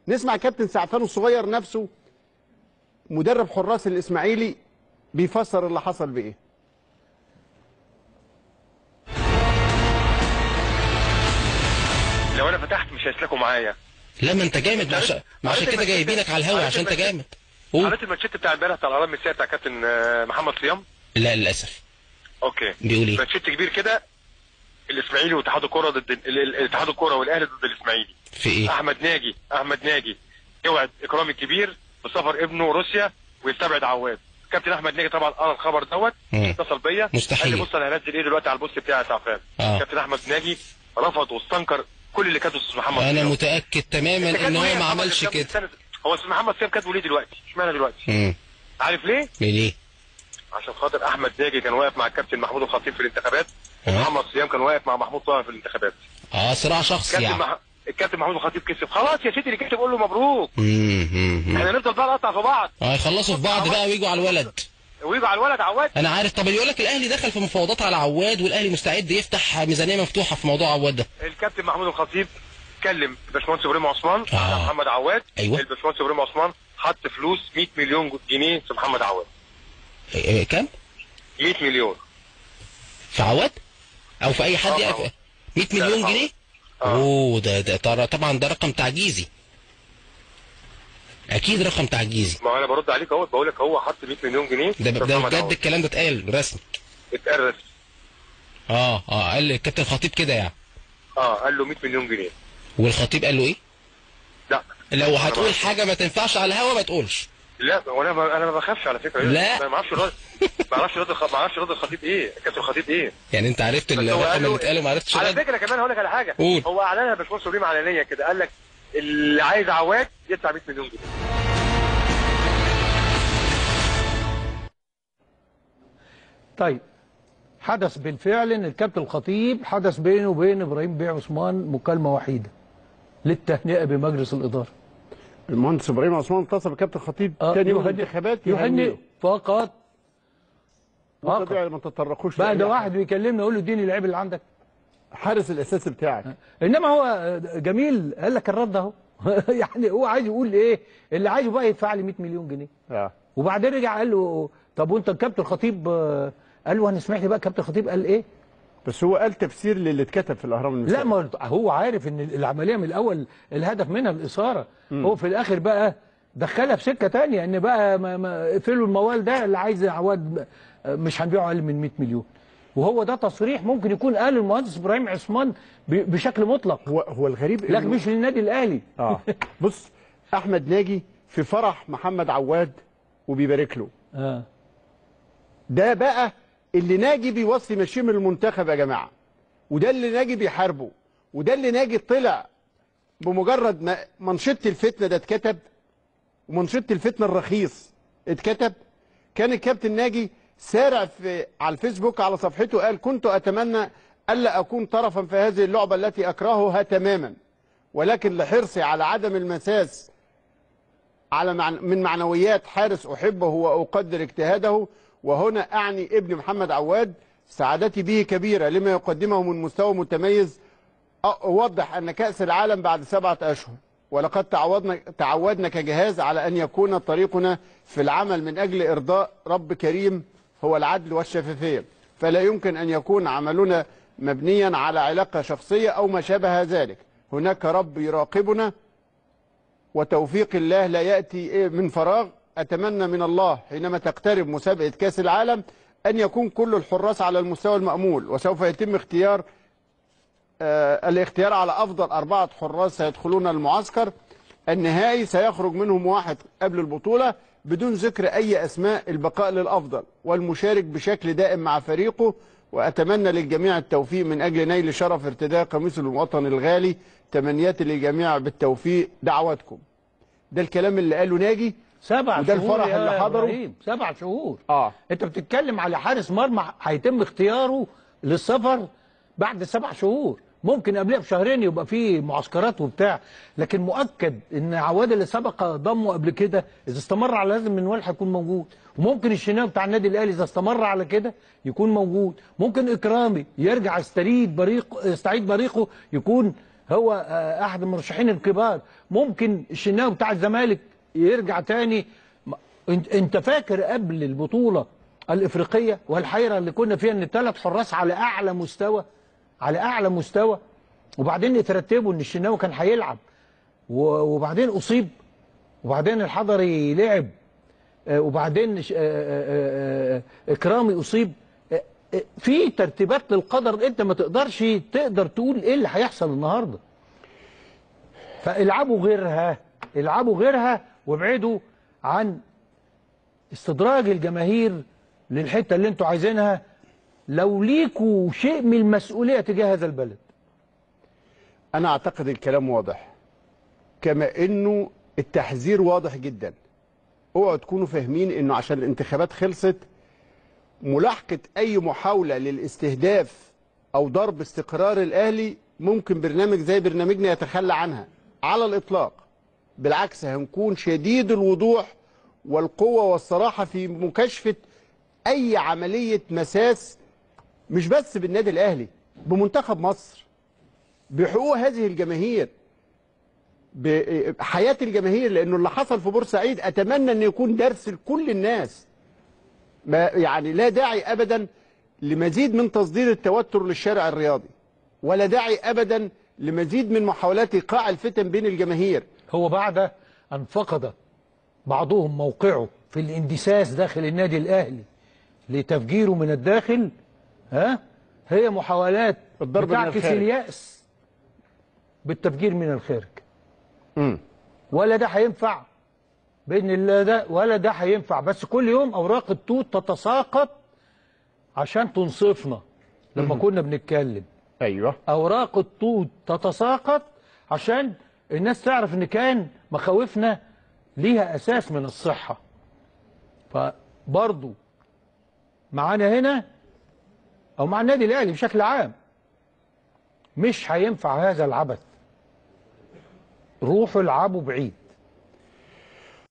نسمع كابتن سعفان الصغير نفسه مدرب حراس الاسماعيلي بيفسر اللي حصل بايه لو انا فتحت مش هيسلكوا معايا لا ما انت جامد ما عشان ما عشان كده جايبينك على الهوا عشان انت جامد قول قريت الماتشات بتاع امبارح بتاع الهرم الساعه بتاع كابتن آه، محمد صيام لا للاسف اوكي بيقول ايه؟ ماتشات كبير كده الاسماعيلي واتحاد الكوره ضد ال- ال- اتحاد الكوره والاهلي ضد الاسماعيلي في ايه احمد ناجي احمد ناجي يوعد اكرامي الكبير بسفر ابنه روسيا ويستبعد عواد كابتن احمد ناجي طبعا قرا الخبر دوت مم. اتصل بيا مستحيل. قال لي بص انا هنزل ايه دلوقتي على البوست بتاعي يا تعفان آه. كابتن احمد ناجي رفض واستنكر كل اللي كاتبه استاذ محمد انا صيام. متاكد تماما اللي ان كاتبه هو إيه يا ما محمد عملش صيام؟ كده استنى. هو استاذ محمد صيام كاتبه ليه دلوقتي اشمعنى دلوقتي امم عارف ليه ليه عشان خاطر احمد ناجي كان واقف مع الكابتن محمود الخطيب في الانتخابات آه. ومحمد صيام كان واقف مع محمود طاهر في الانتخابات اه صراع شخصي كابتن يعني مح... الكابتن محمود الخطيب كسب خلاص يا سيدي اللي كسب قول له مبروك امم أمم. احنا نفضل بقى نقطع في بعض اه يخلصوا في بعض بقى ويجوا على الولد ويجوا على الولد عواد انا عارف طب يقول لك الاهلي دخل في مفاوضات على عواد والاهلي مستعد يفتح ميزانيه مفتوحه في موضوع عواد ده الكابتن محمود الخطيب كلم الباشمهندس ابراهيم عثمان آه. على محمد عواد أيوة. الباشمهندس ابراهيم عثمان حط فلوس 100 مليون جنيه في محمد عواد إيه، إيه، كام 100 مليون في عواد او في اي حد آه، يعني آه. 100 مليون لا، جنيه آه. اوه ده ده ترى- طبعا ده رقم تعجيزي اكيد رقم تعجيزي ما هو انا برد عليك اهو بقول لك هو حط 100 مليون جنيه ده في ده محمد بجد عواد. الكلام ده اتقال رسمي اتقال رسمي. اه اه قال الكابتن خطيب كده يعني اه قال له 100 مليون جنيه والخطيب قال له ايه لا لو أنا هتقول ما- حاجه ما تنفعش على الهوا ما تقولش لا وانا ما انا ما بخافش على فكره لا. انا ما اعرفش رد ما اعرفش رد الخ- ما اعرفش رد الخطيب ايه كابتن الخطيب ايه يعني انت عرفت بس هو الرقم قال اللي له- اتقال وما عرفتش على الرد فكره كمان هقول لك على حاجه قول. هو اعلنها باشمهندس ابراهيم علنيه كده قال لك اللي عايز عواد يدفع 100 مليون جنيه طيب حدث بالفعل ان الكابتن الخطيب حدث بينه وبين ابراهيم بيه عثمان مكالمه وحيده للتهنئه بمجلس الاداره المهندس ابراهيم عثمان اتصل بكابتن خطيب تاني يوم يهنئ- الانتخابات يهنئ فقط فقط فقط ما تتطرقوش بقى ده لأي واحد بيكلمنا يقول له اديني اللعيب اللي عندك حارس الاساسي بتاعك انما هو جميل قال لك الرد اهو يعني هو عايز يقول ايه اللي عايزه بقى يدفع لي 100 مليون جنيه اه وبعدين رجع قال له طب وانت الكابتن الخطيب آه، قال له انا سمعت بقى الكابتن الخطيب قال ايه بس هو قال تفسير للي اتكتب في الاهرام المسائي لا ما هو عارف ان العمليه من الاول الهدف منها الاثاره هو في الاخر بقى دخلها في سكه تانية ان بقى ما ما اقفلوا الموال ده اللي عايز عواد مش هنبيعه اقل من 100 مليون وهو ده تصريح ممكن يكون قال المهندس ابراهيم عثمان ب- بشكل مطلق هو هو الغريب لكن إنه- مش للنادي الاهلي اه بص احمد ناجي في فرح محمد عواد وبيبارك له اه ده بقى اللي ناجي بيوصي ماشيه من المنتخب يا جماعه وده اللي ناجي بيحاربه وده اللي ناجي طلع بمجرد ما منشطه الفتنه ده اتكتب ومنشطه الفتنه الرخيص اتكتب كان الكابتن ناجي سارع في على الفيسبوك على صفحته قال كنت اتمنى الا اكون طرفا في هذه اللعبه التي اكرهها تماما ولكن لحرصي على عدم المساس على معنى من معنويات حارس احبه واقدر اجتهاده وهنا اعني ابن محمد عواد سعادتي به كبيره لما يقدمه من مستوى متميز اوضح ان كاس العالم بعد سبعه اشهر ولقد تعودنا تعودنا كجهاز على ان يكون طريقنا في العمل من اجل ارضاء رب كريم هو العدل والشفافيه فلا يمكن ان يكون عملنا مبنيا على علاقه شخصيه او ما شابه ذلك هناك رب يراقبنا وتوفيق الله لا يأتي من فراغ أتمنى من الله حينما تقترب مسابقة كأس العالم أن يكون كل الحراس على المستوى المأمول وسوف يتم اختيار آه الاختيار على أفضل أربعة حراس سيدخلون المعسكر النهائي سيخرج منهم واحد قبل البطولة بدون ذكر أي أسماء البقاء للأفضل والمشارك بشكل دائم مع فريقه وأتمنى للجميع التوفيق من أجل نيل شرف ارتداء قميص الوطن الغالي تمنياتي للجميع بالتوفيق دعواتكم ده الكلام اللي قاله ناجي سبع وده شهور الفرح يا اللي حضره. إبراهيم، سبع شهور اه انت بتتكلم على حارس مرمى هيتم اختياره للسفر بعد سبع شهور ممكن قبلها بشهرين يبقى في معسكرات وبتاع لكن مؤكد ان عواد اللي سبق ضمه قبل كده اذا استمر على هذا المنوال هيكون موجود وممكن الشناوي بتاع النادي الاهلي اذا استمر على كده يكون موجود ممكن اكرامي يرجع يستريد بريق يستعيد بريقه يكون هو آه، احد المرشحين الكبار ممكن الشناوي بتاع الزمالك يرجع تاني م- انت انت فاكر قبل البطوله الافريقيه والحيره اللي كنا فيها ان الثلاث حراس على اعلى مستوى على اعلى مستوى وبعدين يترتبوا ان الشناوي كان هيلعب و- وبعدين اصيب وبعدين الحضري لعب آه، وبعدين ش- آه، آه، آه، آه، اكرامي اصيب آه، آه، في ترتيبات للقدر انت ما تقدرش تقدر تقول ايه اللي هيحصل النهارده فالعبوا غيرها العبوا غيرها وابعدوا عن استدراج الجماهير للحته اللي انتوا عايزينها لو ليكوا شيء من المسؤوليه تجاه هذا البلد انا اعتقد الكلام واضح كما انه التحذير واضح جدا اوعوا تكونوا فاهمين انه عشان الانتخابات خلصت ملاحقه اي محاوله للاستهداف او ضرب استقرار الاهلي ممكن برنامج زي برنامجنا يتخلى عنها على الاطلاق بالعكس هنكون شديد الوضوح والقوه والصراحه في مكاشفه اي عمليه مساس مش بس بالنادي الاهلي بمنتخب مصر بحقوق هذه الجماهير بحياة الجماهير لأنه اللي حصل في بورسعيد أتمنى أن يكون درس لكل الناس ما يعني لا داعي أبدا لمزيد من تصدير التوتر للشارع الرياضي ولا داعي أبدا لمزيد من محاولات إيقاع الفتن بين الجماهير هو بعد أن فقد بعضهم موقعه في الاندساس داخل النادي الأهلي لتفجيره من الداخل ها هي محاولات الضرب من بتعكس الخارج. اليأس بالتفجير من الخارج مم. ولا ده هينفع بإذن الله ده ولا ده هينفع بس كل يوم أوراق التوت تتساقط عشان تنصفنا لما كنا بنتكلم أيوه اوراق الطود تتساقط عشان الناس تعرف ان كان مخاوفنا ليها اساس من الصحه فبرضو معانا هنا او مع النادي الاهلي بشكل عام مش هينفع هذا العبث روحوا العبوا بعيد